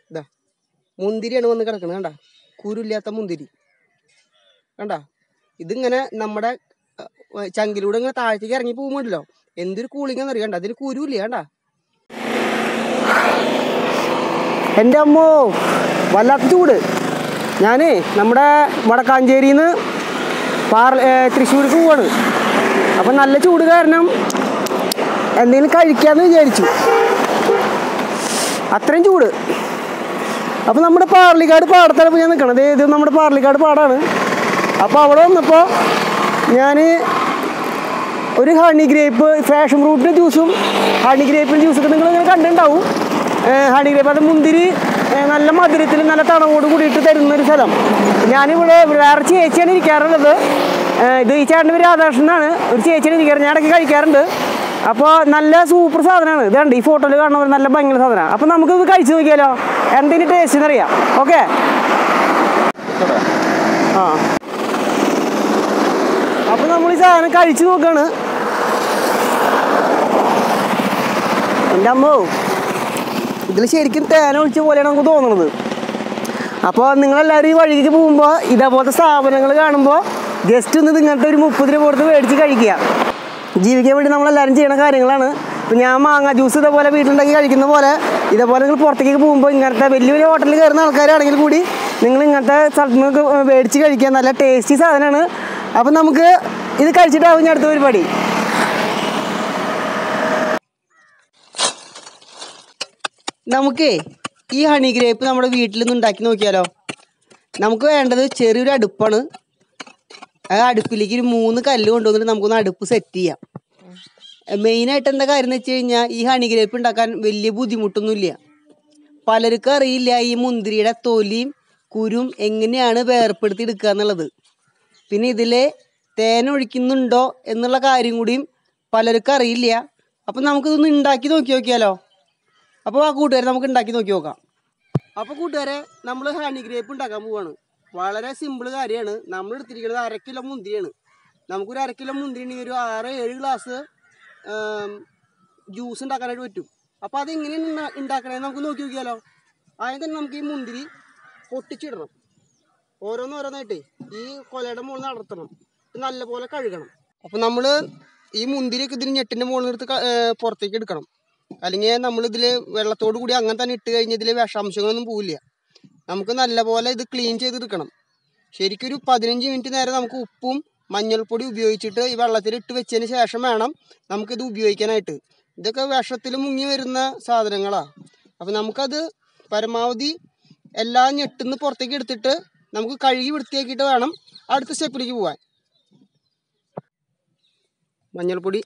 ഇതാ മുന്തിരിയാണ് വന്ന് കിടക്കുന്നത് കണ്ട കുരുല്ലാത്ത മുന്തിരി കണ്ട ഇതിങ്ങനെ നമ്മുടെ അഹ്, ചങ്കിലൂടെ ഇങ്ങനെ താഴത്തേക്ക് ഇറങ്ങി പോകുമ്പോണ്ടല്ലോ എന്തൊരു കൂളിംഗ് എന്നറിയാം കണ്ട അതിന് കുരുല്ല കണ്ട എൻ്റെ അമ്മോ വല്ലാത്ത ചൂട് ഞാനേ നമ്മുടെ വടക്കാഞ്ചേരിയിൽ നിന്ന് പാർ തൃശ്ശൂർക്ക് പോവാണ് അപ്പം നല്ല ചൂട് കാരണം എന്തെങ്കിലും കഴിക്കാമെന്ന് വിചാരിച്ചു അത്രയും ചൂട് അപ്പോൾ നമ്മുടെ പാർലിക്കാട് പാടത്താണ് ഇപ്പോൾ ഞാൻ നിൽക്കണത് ഇത് നമ്മുടെ പാർലിക്കാട് പാടാണ് അപ്പോൾ അവിടെ വന്നപ്പോൾ ഞാൻ ഒരു ഹണി ഗ്രേപ്പ് ഫാഷൻ ഫ്രൂട്ടിൻ്റെ ജ്യൂസും ഹണി ഗ്രേപ്പിൻ്റെ ജ്യൂസൊക്കെ നിങ്ങൾ ഇങ്ങനെ കണ്ടിട്ടുണ്ടാവും ഏഹ് ഹണി ഗ്രേപ്പ് അത് മുന്തിരി ഏഹ് നല്ല മധുരത്തിൽ നല്ല തണവോട് കൂടിയിട്ട് തരുന്ന ഒരു സ്ഥലം ഞാനിവിടെ വേറെ ചേച്ചിയാണ് ഇരിക്കാറുള്ളത് ഏഹ് ഇത് ഈ ചേട്ടൻ്റെ പേര് രാധാകൃഷ്ണനാണ് ഒരു ചേച്ചിയാണ് ഇരിക്കാറ് ഞാൻ ഇടയ്ക്ക് കഴിക്കാറുണ്ട് അപ്പോൾ നല്ല സൂപ്പർ സാധനമാണ് ഇത് കണ്ട് ഈ ഫോട്ടോയിൽ കാണുന്ന പോലെ നല്ല ഭയങ്കര സാധനമാണ് അപ്പോൾ നമുക്കിത് കഴിച്ചു നോക്കിയാലോ എന്തിൻ്റെ ടേസ്റ്റ് എന്നറിയാം ഓക്കെ ആ അപ്പോൾ നമ്മൾ ഈ സാധനം കഴിച്ചു നോക്കാണ് എൻ്റെ അമ്മോ ഇതിൽ ശരിക്കും തേന ഒഴിച്ച പോലെയാണ് നമുക്ക് തോന്നുന്നത് അപ്പോൾ നിങ്ങളെല്ലാവരും ഈ വഴിക്ക് പോകുമ്പോൾ ഇതേപോലത്തെ സ്ഥാപനങ്ങൾ കാണുമ്പോൾ ജസ്റ്റ് ഒന്ന് ഇങ്ങനത്തെ ഒരു മുപ്പത് രൂപ കൊടുത്ത് മേടിച്ച് കഴിക്കുക ജീവിക്കാൻ വേണ്ടി നമ്മളെല്ലാവരും ചെയ്യണ കാര്യങ്ങളാണ് ഇപ്പം ഞാൻ മാങ്ങ ജ്യൂസ് ഇതേപോലെ വീട്ടിലുണ്ടാക്കി കഴിക്കുന്ന പോലെ ഇതേപോലെ നിങ്ങൾ പുറത്തേക്ക് പോകുമ്പോൾ ഇങ്ങനത്തെ വലിയ വലിയ ഹോട്ടലിൽ കയറുന്ന ആൾക്കാരാണെങ്കിൽ കൂടി നിങ്ങൾ ഇങ്ങനത്തെ സ്ഥലത്ത് നിന്ന് മേടിച്ച് കഴിക്കുക നല്ല ടേസ്റ്റി സാധനമാണ് അപ്പം നമുക്ക് ഇത് കഴിച്ചിട്ടാവും ഞാൻ അടുത്ത പരിപാടി നമുക്കേ ഈ ഹണി ഗ്രേപ്പ് നമ്മുടെ വീട്ടിൽ നിന്ന് ഉണ്ടാക്കി നോക്കിയാലോ നമുക്ക് വേണ്ടത് ചെറിയൊരു അടുപ്പാണ് ആ അടുപ്പിലേക്ക് ഒരു മൂന്ന് കല്ല് കൊണ്ടുവന്നിട്ട് നമുക്കൊന്ന് അടുപ്പ് സെറ്റ് ചെയ്യാം മെയിനായിട്ട് എന്താ കാര്യം എന്ന് വെച്ച് കഴിഞ്ഞാൽ ഈ ഹണി ഗ്രേപ്പ് ഉണ്ടാക്കാൻ വലിയ ബുദ്ധിമുട്ടൊന്നുമില്ല പലർക്കും അറിയില്ല ഈ മുന്തിരിയുടെ തൊലിയും കുരും എങ്ങനെയാണ് വേർപ്പെടുത്തി എടുക്കുക എന്നുള്ളത് പിന്നെ ഇതിൽ തേൻ ഒഴിക്കുന്നുണ്ടോ എന്നുള്ള കാര്യം കൂടിയും പലർക്കും അറിയില്ല അപ്പം നമുക്കിതൊന്ന് ഉണ്ടാക്കി നോക്കി നോക്കിയാലോ അപ്പോൾ ആ കൂട്ടുകാരെ നമുക്ക് ഉണ്ടാക്കി നോക്കി നോക്കാം അപ്പോൾ കൂട്ടുകാരെ നമ്മൾ ഹണി ഗ്രേപ്പ് ഉണ്ടാക്കാൻ പോവാണ് വളരെ സിമ്പിൾ കാര്യമാണ് നമ്മൾ എടുത്തിരിക്കുന്നത് അര കിലോ മുന്തിരിയാണ് നമുക്കൊരു അര കിലോ മുന്തിരി ഉണ്ടെങ്കിൽ ഒരു ആറ് ഏഴ് ഗ്ലാസ് ജ്യൂസ് ഉണ്ടാക്കാനായിട്ട് പറ്റും അപ്പോൾ അതെങ്ങനെയാണ് ഉണ്ടാ- ഉണ്ടാക്കണേന്ന് നമുക്ക് നോക്കി നോക്കിയാലോ ആദ്യം തന്നെ നമുക്ക് ഈ മുന്തിരി പൊട്ടിച്ചിടണം ഓരോന്നോരോന്നായിട്ടേ ഈ കൊലയുടെ മുകളിൽ നടത്തണം ഇത് നല്ലപോലെ കഴുകണം അപ്പോൾ നമ്മൾ ഈ മുന്തിരിയൊക്കെ ഇതിന് ഞെട്ടിൻ്റെ മുകളിൽ എടുത്ത് ക- ഏർ പുറത്തേക്ക് എടുക്കണം അല്ലെങ്കിൽ നമ്മൾ ഇതിൽ വെള്ളത്തോട് കൂടി അങ്ങനെ തന്നെ ഇട്ട് കഴിഞ്ഞാൽ ഇതിൽ വിഷാംശങ്ങളൊന്നും പോവില്ല നമുക്ക് നല്ലപോലെ ഇത് ക്ലീൻ ചെയ്തെടുക്കണം ശരിക്കും ഒരു പതിനഞ്ച് മിനിറ്റ് നേരം നമുക്ക് ഉപ്പും മഞ്ഞൾപ്പൊടി ഉപയോഗിച്ചിട്ട് ഈ വെള്ളത്തിൽ ഇട്ട് വെച്ചതിന് ശേഷം വേണം നമുക്കിത് ഉപയോഗിക്കാനായിട്ട് ഇതൊക്കെ വിഷത്തിൽ മുങ്ങി വരുന്ന സാധനങ്ങളാണ് അപ്പം നമുക്കത് പരമാവധി എല്ലാ ഞെട്ടുന്ന് പുറത്തേക്ക് എടുത്തിട്ട് നമുക്ക് കഴുകി വൃത്തിയാക്കിയിട്ട് വേണം അടുത്ത സ്റ്റെപ്പിലേക്ക് പോകാൻ മഞ്ഞൾപ്പൊടി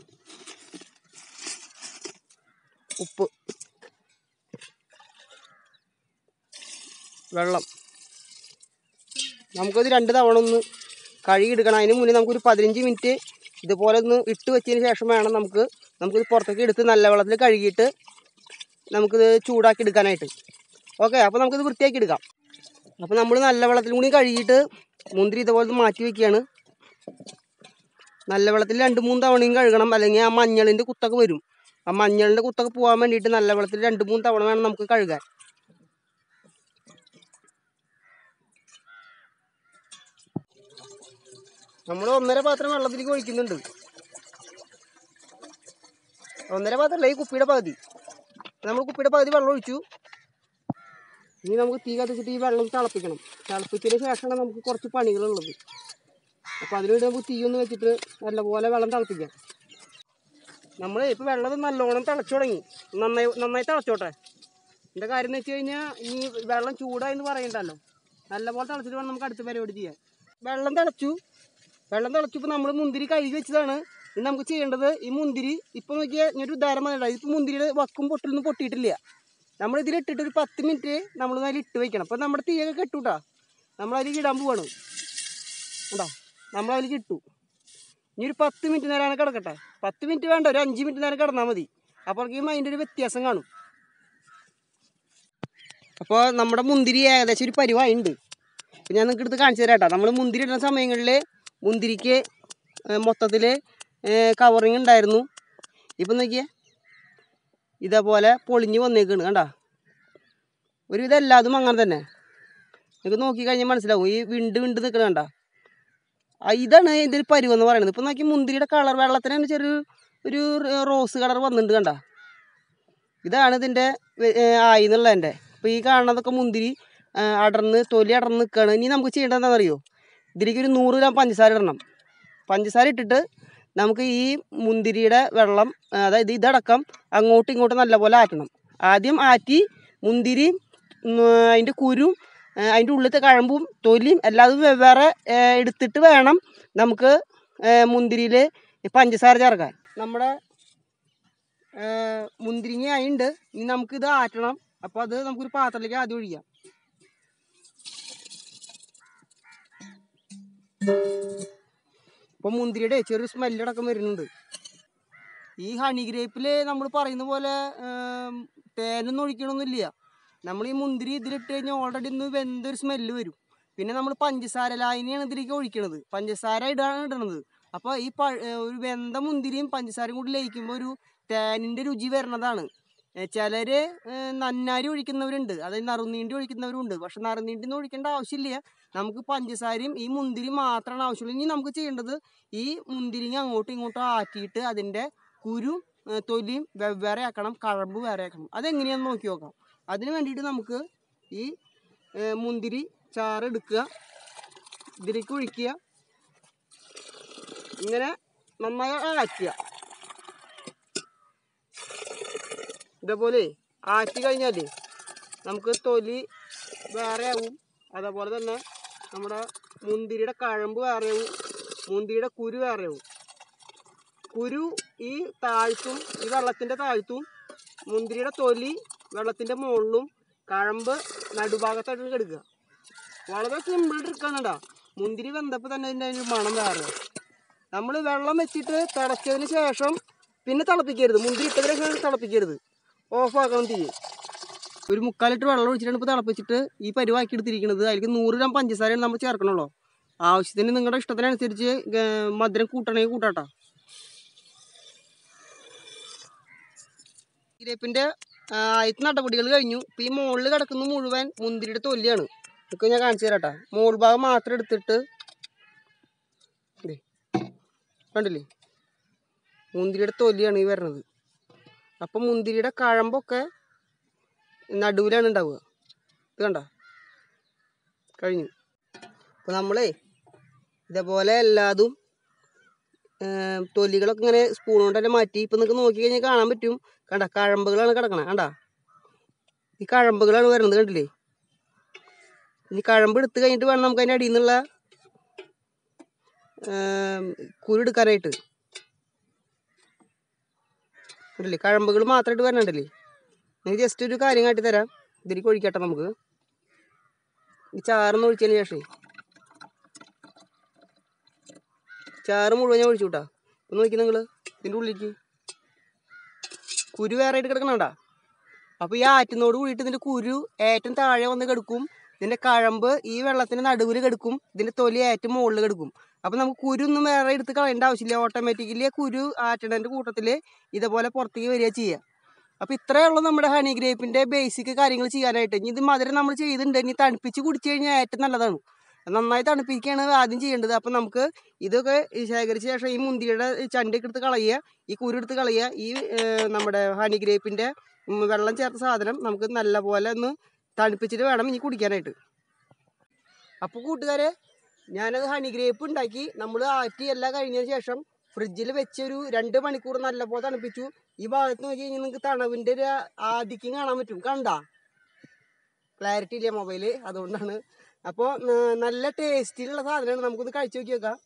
ഉപ്പ് വെള്ളം നമുക്കത് രണ്ട് തവണ ഒന്ന് കഴുകി എടുക്കണം അതിന് മുന്നേ നമുക്കൊരു പതിനഞ്ച് മിനിറ്റ് ഇതുപോലെ ഒന്ന് ഇട്ട് വെച്ചതിന് ശേഷം വേണം നമുക്ക് നമുക്കിത് പുറത്തേക്ക് എടുത്ത് നല്ല വെള്ളത്തിൽ കഴുകിയിട്ട് നമുക്കിത് ചൂടാക്കി എടുക്കാനായിട്ട് ഓക്കെ അപ്പോൾ നമുക്കിത് വൃത്തിയാക്കി എടുക്കാം അപ്പോൾ നമ്മൾ നല്ല വെള്ളത്തിൽ കൂടി കഴുകിയിട്ട് മുന്തിരി ഇതുപോലെ മാറ്റി വെക്കുകയാണ് നല്ല വെള്ളത്തിൽ രണ്ട് മൂന്ന് തവണയും കഴുകണം അല്ലെങ്കിൽ ആ മഞ്ഞളിൻ്റെ കുത്തൊക്കെ വരും ആ മഞ്ഞളിൻ്റെ കുത്തൊക്കെ പോകാൻ വേണ്ടിയിട്ട് നല്ല വെള്ളത്തിൽ രണ്ട് മൂന്ന് തവണ വേണം നമുക്ക് കഴുകാൻ നമ്മൾ ഒന്നര പാത്രം വെള്ളത്തിലേക്ക് ഒഴിക്കുന്നുണ്ട് ഒന്നര പാത്രമല്ല ഈ കുപ്പിയുടെ പകുതി നമ്മൾ കുപ്പിയുടെ പകുതി വെള്ളം ഒഴിച്ചു ഇനി നമുക്ക് തീ കത്തിച്ചിട്ട് ഈ വെള്ളം തിളപ്പിക്കണം തിളപ്പിച്ചതിന് ശേഷമാണ് നമുക്ക് കുറച്ച് പണികളുള്ളത് അപ്പോൾ അതിനുവേണ്ടി നമുക്ക് തീ ഒന്ന് വെച്ചിട്ട് നല്ലപോലെ വെള്ളം തിളപ്പിക്കാം നമ്മൾ ഇപ്പോൾ വെള്ളം നല്ലോണം തിളച്ചു തുടങ്ങി നന്നായി നന്നായി തിളച്ചോട്ടെ എൻ്റെ കാര്യം എന്ന് വെച്ച് കഴിഞ്ഞാൽ ഈ വെള്ളം ചൂടായി എന്ന് പറയണ്ടല്ലോ നല്ലപോലെ തിളച്ചിട്ട് വേണം നമുക്ക് അടുത്ത പരിപാടി ചെയ്യാൻ വെള്ളം തിളച്ചു വെള്ളം തിളച്ചപ്പോൾ നമ്മൾ മുന്തിരി കഴുകി വെച്ചതാണ് ഇനി നമുക്ക് ചെയ്യേണ്ടത് ഈ മുന്തിരി ഇപ്പോൾ നോക്കിയാൽ ഞാൻ ഒരു ഉദാഹരണം പറഞ്ഞില്ല ഇതിപ്പോൾ മുന്തിരിയുടെ വക്കും പൊട്ടലൊന്നും പൊട്ടിയിട്ടില്ല നമ്മൾ ഇതിൽ ഇട്ടിട്ട് ഒരു പത്ത് മിനിറ്റ് നമ്മൾ അതിൽ ഇട്ട് വെക്കണം അപ്പോൾ നമ്മുടെ തീയൊക്കെ കെട്ടൂട്ടാ നമ്മൾ അതിലേക്ക് ഇടാൻ പോവാണ് കണ്ടോ നമ്മൾ അതിലേക്ക് ഇട്ടു ഇനി ഒരു പത്ത് മിനിറ്റ് നേരം അങ്ങനെ കിടക്കട്ടെ പത്ത് മിനിറ്റ് വേണ്ട ഒരു അഞ്ച് മിനിറ്റ് നേരം കിടന്നാൽ മതി അപ്പോഴേക്കും അതിൻ്റെ ഒരു വ്യത്യാസം കാണും അപ്പോൾ നമ്മുടെ മുന്തിരി ഏകദേശം ഒരു പരിവായുണ്ട് ഇപ്പം ഞാൻ നിങ്ങൾക്ക് എടുത്ത് കാണിച്ചു തരാം കേട്ടോ നമ്മൾ മുന്തിരി ഇടുന്ന സമയങ്ങളിൽ മുന്തിരിക്ക് മൊത്തത്തിൽ കവറിങ് ഉണ്ടായിരുന്നു ഇപ്പം നോക്കിയേ ഇതേപോലെ പൊളിഞ്ഞ് വന്നേക്കാണ് കണ്ട ഒരുവിധം എല്ലാതും അങ്ങനെ തന്നെ നിങ്ങൾക്ക് നോക്കിക്കഴിഞ്ഞാൽ മനസ്സിലാവും ഈ വിണ്ട് വിണ്ട് നിൽക്കണ കണ്ട ഇതാണ് ഇതിൽ പരുവെന്ന് പറയുന്നത് ഇപ്പം നോക്കി മുന്തിരിയുടെ കളർ വെള്ളത്തിന് തന്നെ ചെറിയ ഒരു റോസ് കളർ വന്നിട്ടുണ്ട് കണ്ട ഇതാണ് ഇതിൻ്റെ ആയി എന്നുള്ളതിൻ്റെ അപ്പോൾ ഈ കാണുന്നതൊക്കെ മുന്തിരി ആ, അടർന്ന് തൊലി അടർന്ന് നിൽക്കുകയാണ് ഇനി നമുക്ക് ചെയ്യേണ്ടത് എന്താണെന്നറിയോ ഇതിലേക്ക് ഒരു നൂറ് ഗ്രാം പഞ്ചസാര ഇടണം പഞ്ചസാര ഇട്ടിട്ട് നമുക്ക് ഈ മുന്തിരിയുടെ വെള്ളം ആ, അതായത് ഇതടക്കം അങ്ങോട്ടും ഇങ്ങോട്ടും നല്ലപോലെ ആറ്റണം ആദ്യം ആറ്റി മുന്തിരി അതിൻ്റെ കുരും ആ, അതിൻ്റെ ഉള്ളിലത്തെ കഴമ്പും തൊലിയും എല്ലാതും വെവ്വേറെ ആ, എടുത്തിട്ട് വേണം നമുക്ക് മുന്തിരിയിൽ പഞ്ചസാര ചേർക്കാൻ നമ്മുടെ ആ, മുന്തിരിങ്ങ ആയിണ്ട് ഇനി നമുക്കിത് ആറ്റണം അപ്പോൾ അത് നമുക്കൊരു പാത്രത്തിലേക്ക് ആദ്യം ഒഴിക്കാം ഇപ്പോൾ മുന്തിരിയുടെ ചെറിയൊരു സ്മെല്ലടക്കം വരുന്നുണ്ട് ഈ ഹണി ഗ്രേപ്പിൽ നമ്മൾ പറയുന്ന പോലെ ഏം, തേനൊന്നും ഒഴിക്കണമൊന്നുമില്ല നമ്മൾ ഈ മുന്തിരി ഇതിലിട്ട് കഴിഞ്ഞാൽ ഓൾറെഡി ഒന്ന് വെന്തൊരു സ്മെല്ല് വരും പിന്നെ നമ്മൾ പഞ്ചസാര ലായനിയാണ് ഇതിലേക്ക് ഒഴിക്കണത് പഞ്ചസാര ഇടാണ് ഇടണത് അപ്പോൾ ഈ പ ഏ, ഒരു വെന്ത മുന്തിരിയും പഞ്ചസാരയും കൂടി ലയിക്കുമ്പോൾ ഒരു തേനിൻ്റെ രുചി വരണതാണ് ചിലർ നന്നാരി ഒഴിക്കുന്നവരുണ്ട് അതായത് നറുനീണ്ടി ഒഴിക്കുന്നവരുണ്ട് പക്ഷെ നറുനീണ്ടി ഒന്നും ഒഴിക്കേണ്ട ആവശ്യമില്ല നമുക്ക് പഞ്ചസാരയും ഈ മുന്തിരി മാത്രമാണ് ആവശ്യമുള്ളൂ ഇനി നമുക്ക് ചെയ്യേണ്ടത് ഈ മുന്തിരിങ്ങ അങ്ങോട്ടും ഇങ്ങോട്ടും ആറ്റിയിട്ട് അതിൻ്റെ കുരു ഏ, തൊലിയും വെവ്വേറെ ആക്കണം കഴമ്പ് വേറെ ആക്കണം അതെങ്ങനെയാണെന്ന് നോക്കി നോക്കാം അതിന് വേണ്ടിയിട്ട് നമുക്ക് ഈ ഏ, മുന്തിരി ചാറ് എടുക്കുക ഇതിലേക്ക് ഒഴിക്കുക ഇങ്ങനെ നന്നായി ആറ്റുക ഇതേപോലെ ആറ്റി കഴിഞ്ഞാൽ നമുക്ക് തൊലി വേറെ ആവും അതേപോലെ തന്നെ നമ്മുടെ മുന്തിരിയുടെ കഴമ്പ് വേറെ ആവും മുന്തിരിയുടെ കുരു വേറെ ആവും കുരു ഈ താഴ്ത്തും ഈ വെള്ളത്തിൻ്റെ താഴ്ത്തും മുന്തിരിയുടെ തൊലി വെള്ളത്തിൻ്റെ മുകളിലും കഴമ്പ് നടുഭാഗത്തായിട്ട് എടുക്കുക വളരെ സിമ്പിൾ ട്രിക്കാണ് മുന്തിരി വെന്തപ്പോൾ തന്നെ അതിൻ്റെ ഒരു മണം വേറെ നമ്മൾ വെള്ളം വെച്ചിട്ട് തിളച്ചതിന് ശേഷം പിന്നെ തിളപ്പിക്കരുത് മുന്തിരി ഇട്ടതിന് ശേഷം തിളപ്പിക്കരുത് ഓഫാക്കണം തീ ഒരു മുക്കാൽ ലിറ്റർ വെള്ളം ഒഴിച്ചിട്ടാണ് ഇപ്പോൾ തിളപ്പിച്ചിട്ട് ഈ പരിവാക്കി എടുത്തിരിക്കുന്നത് അതിലേക്ക് നൂറ് ഗ്രാം പഞ്ചസാരയാണ് നമ്മൾ ചേർക്കണുള്ളൂ ആവശ്യത്തിന് നിങ്ങളുടെ ഇഷ്ടത്തിനനുസരിച്ച് ഗ- മധുരം കൂട്ടണമെങ്കിൽ കൂട്ടാട്ടോ ഗ്രേപ്പിൻ്റെ ആദ്യത്തെ നടപടികൾ കഴിഞ്ഞു ഇപ്പം ഈ മുകളിൽ കിടക്കുന്ന മുഴുവൻ മുന്തിരിയുടെ തൊലിയാണ് ഇതൊക്കെ ഞാൻ കാണിച്ചു തരാട്ടാ മുകൾ ഭാഗം മാത്രം എടുത്തിട്ട് ദേ, കണ്ടില്ലേ മുന്തിരിയുടെ തൊലിയാണ് ഈ വരുന്നത് അപ്പം മുന്തിരിയുടെ കഴമ്പൊക്കെ നടുവിലാണ് ഉണ്ടാവുക ഇത് കണ്ട കഴിഞ്ഞു അപ്പോൾ നമ്മളേ ഇതേപോലെ എല്ലാതും ഏം, തൊലികളൊക്കെ ഇങ്ങനെ സ്പൂൺ കൊണ്ട് തന്നെ മാറ്റി ഇപ്പം നിങ്ങൾക്ക് നോക്കി കഴിഞ്ഞാൽ കാണാൻ പറ്റും കണ്ട കഴമ്പുകളാണ് കിടക്കണത് കണ്ട ഈ കഴമ്പുകളാണ് വരുന്നത് കണ്ടില്ലേ ഇനി കഴമ്പ് എടുത്ത് കഴിഞ്ഞിട്ട് വേണം നമുക്ക് അതിൻ്റെ അടിയിൽ നിന്നുള്ള കുരു എടുക്കാനായിട്ട് കണ്ടില്ലേ കഴമ്പുകൾ മാത്രമായിട്ട് വരണുണ്ടല്ലേ നിങ്ങൾക്ക് ജസ്റ്റ് ഒരു കാര്യം കാട്ടി തരാം ഇതിലേക്ക് ഒഴിക്കട്ടെ നമുക്ക് ഈ ചാറൊന്ന് ഒഴിച്ചതിന് ശേഷം ചാറ് മുഴുവൻ ഞാൻ ഒഴിച്ചു വിട്ടാ ഒന്ന് നോക്കി നിങ്ങൾ ഇതിൻ്റെ ഉള്ളിലേക്ക് കുരു വേറെ ആയിട്ട് കിടക്കണണ്ടാ അപ്പോൾ ഈ ആറ്റിനോട് കൂടിയിട്ട് ഇതിൻ്റെ കുരു ഏറ്റവും താഴെ വന്ന് കിടക്കും ഇതിൻ്റെ കഴമ്പ് ഈ വെള്ളത്തിൻ്റെ നടുവിൽ കിടക്കും ഇതിൻ്റെ തൊലി ഏറ്റവും മുകളിൽ കിടക്കും അപ്പോൾ നമുക്ക് കുരു ഒന്നും വേറെ എടുത്ത് കളയേണ്ട ആവശ്യമില്ല ഓട്ടോമാറ്റിക്കലി ആ കുരു ആറ്റണൻ്റെ കൂട്ടത്തിൽ ഇതേപോലെ പുറത്തേക്ക് വരിക ചെയ്യുക അപ്പോൾ ഇത്രയേ ഉള്ളൂ നമ്മുടെ ഹണി ഗ്രേപ്പിൻ്റെ ബേസിക് കാര്യങ്ങൾ ചെയ്യാനായിട്ട് ഇനി ഇത് മധുരം നമ്മൾ ചെയ്തിട്ടുണ്ട് ഇനി തണുപ്പിച്ച് കുടിച്ചു കഴിഞ്ഞാൽ ഏറ്റവും നല്ലതാണ് നന്നായി തണുപ്പിക്കുകയാണ് ആദ്യം ചെയ്യേണ്ടത് അപ്പം നമുക്ക് ഇതൊക്കെ ഈ ശേഖരിച്ച ശേഷം ഈ മുന്തിരിയുടെ ചണ്ടിയൊക്കെ എടുത്ത് കളയുക ഈ കുരു എടുത്ത് കളയുക ഈ ഏർ, നമ്മുടെ ഹണി ഗ്രേപ്പിൻ്റെ ഉം, വെള്ളം ചേർത്ത സാധനം നമുക്ക് നല്ലപോലെ ഒന്ന് തണുപ്പിച്ചിട്ട് വേണം ഇനി കുടിക്കാനായിട്ട് അപ്പോൾ കൂട്ടുകാരെ ഞാനത് ഹണി ഗ്രേപ്പ് ഉണ്ടാക്കി നമ്മൾ ആറ്റി എല്ലാം കഴിഞ്ഞതിന് ശേഷം ഫ്രിഡ്ജിൽ വെച്ച് ഒരു രണ്ട് മണിക്കൂർ നല്ലപോലെ തണുപ്പിച്ചു ഈ ഭാഗത്ത് നോക്കി കഴിഞ്ഞാൽ നിങ്ങൾക്ക് തണവിൻ്റെ ഒരു ആധിക്യം കാണാൻ പറ്റും കണ്ട ക്ലാരിറ്റി ഇല്ല മൊബൈല് അതുകൊണ്ടാണ് അപ്പോൾ നല്ല ടേസ്റ്റിലുള്ള സാധനമാണ് നമുക്കൊന്ന് കഴിച്ചു നോക്കി നോക്കാം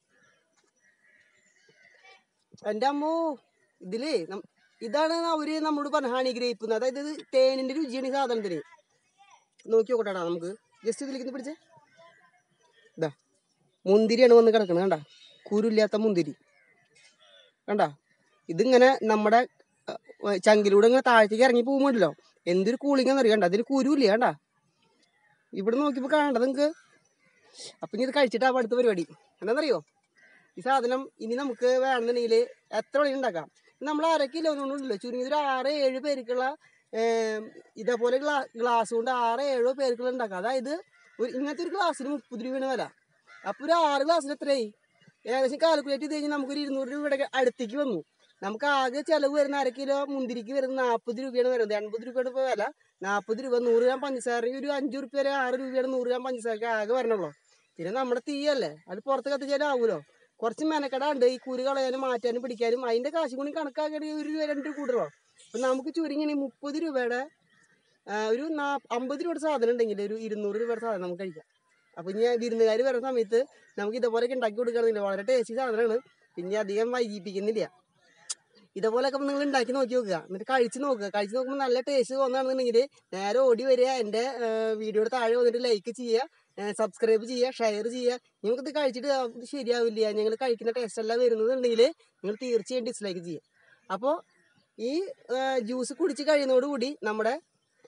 എൻ്റെ അമ്മോ ഇതിലേ നം- ഇതാണ് അവര് നമ്മളോട് പറഞ്ഞ ഹണി ഗ്രേപ്പ് അതായത് ഇത് തേനിൻ്റെ രുചിയാണ് ഈ സാധനത്തിന് നോക്കി നോക്കട്ടാ നമുക്ക് ജസ്റ്റ് ഇതിലേക്ക് ഒന്ന് പിടിച്ചേ ഇതാ മുന്തിരിയാണ് വന്ന് കിടക്കുന്നത് കണ്ട കുരുല്ലാത്ത മുന്തിരി കണ്ട ഇതിങ്ങനെ നമ്മുടെ അഹ്, ചങ്കിലൂടെ ഇങ്ങനെ താഴത്തേക്ക് ഇറങ്ങി പോകുമ്പോണ്ടല്ലോ എന്തൊരു കൂളിംഗ് എന്നറിയാം കണ്ട അതിൽ കുരുമില്ല കണ്ട ഇവിടെ നോക്കിയപ്പോൾ കാണണ്ട നിങ്ങൾക്ക് അപ്പം ഇനി ഇത് കഴിച്ചിട്ട് അടുത്ത പരിപാടി എന്താണെന്നറിയോ ഈ സാധനം ഇനി നമുക്ക് വേണമെന്നുണ്ടെങ്കിൽ എത്ര വഴി ഉണ്ടാക്കാം നമ്മൾ അര കിലോന്നുണ്ടല്ലോ ചുരുങ്ങിയത് ഒരു ആറ് ഏഴ് പേർക്കുള്ള ഏം, ഇതേപോലെ ഗ്ലാ ഗ്ലാസ് കൊണ്ട് ആറ് ഏഴോ പേർക്കുള്ള ഉണ്ടാക്കാം അതായത് ഒരു ഇങ്ങനത്തെ ഒരു ഗ്ലാസ്സിന് മുപ്പത് രൂപയാണ് വില അപ്പോൾ ഒരു ആറ് ഗ്ലാസ്സിന് എത്രയായി ഏകദേശം കാൽക്കുലേറ്റ് ചെയ്ത് കഴിഞ്ഞാൽ നമുക്കൊരു ഇരുന്നൂറ് രൂപയുടെ അടുത്തേക്ക് വന്നു നമുക്ക് ആകെ ചിലവ് വരുന്ന അര കിലോ മുന്തിരിക്ക് വരുന്ന നാൽപ്പത് രൂപയാണ് വരുന്നത് എൺപത് രൂപയുടെ ഇപ്പോൾ വില നാൽപ്പത് രൂപ നൂറ് ഗ്രാം പഞ്ചസാരയ്ക്ക് ഒരു അഞ്ച് റുപ്യ വരെ ആറ് രൂപയുടെ നൂറ് ഗ്രാം പഞ്ചസാരയ്ക്ക് ആകെ വരണുള്ളൂ പിന്നെ നമ്മുടെ തീയല്ലേ അത് പുറത്ത് കത്തിച്ചാലും ആവുമല്ലോ കുറച്ച് മെനക്കെടാണ്ട് ഈ കുരു കളയാനും മാറ്റാനും പിടിക്കാനും അതിൻ്റെ കാശ് കൂടി കണക്കാക്കുകയാണെങ്കിൽ ഒരു രൂപ രണ്ട് രൂപ കൂടുതലോ അപ്പം നമുക്ക് ചുരുങ്ങിയ മുപ്പത് രൂപയുടെ ആ, ഒരു നാ അമ്പത് രൂപയുടെ സാധനം ഉണ്ടെങ്കിൽ ഒരു ഇരുന്നൂറ് രൂപയുടെ സാധനം നമുക്ക് കഴിക്കാം അപ്പം ഇനി വിരുന്നുകാർ വരുന്ന സമയത്ത് നമുക്ക് ഇതുപോലെയൊക്കെ ഉണ്ടാക്കി കൊടുക്കണമെന്നില്ല വളരെ ടേസ്റ്റി സാധനമാണ് പിന്നെ അധികം വൈകിപ്പിക്കുന്നില്ല ഇതുപോലെയൊക്കെ നിങ്ങൾ ഉണ്ടാക്കി നോക്കി നോക്കുക എന്നിട്ട് കഴിച്ച് നോക്കുക കഴിച്ച് നോക്കുമ്പോൾ നല്ല ടേസ്റ്റ് തോന്നുകയാണെന്നുണ്ടെങ്കിൽ നേരെ ഓടി വരിക എൻ്റെ വീഡിയോയുടെ താഴെ വന്നിട്ട് ലൈക്ക് ചെയ്യുക സബ്സ്ക്രൈബ് ചെയ്യുക ഷെയർ ചെയ്യുക നിങ്ങൾക്കിത് കഴിച്ചിട്ട് ആ, ഇത് ശരിയാവില്ല ഞങ്ങൾ കഴിക്കുന്ന ടേസ്റ്റ് എല്ലാം വരുന്നതെന്നുണ്ടെങ്കിൽ നിങ്ങൾ തീർച്ചയായും ഡിസ്ലൈക്ക് ചെയ്യുക അപ്പോൾ ഈ ജ്യൂസ് കുടിച്ച് കഴിയുന്നതോടുകൂടി നമ്മുടെ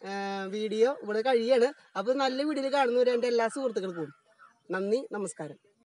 വീഡിയോ ഇവിടെ കഴിയാണ് അപ്പോൾ നല്ല വീഡിയോയിൽ കാണുന്നവർ എൻ്റെ എല്ലാ സുഹൃത്തുക്കൾക്കും നന്ദി നമസ്കാരം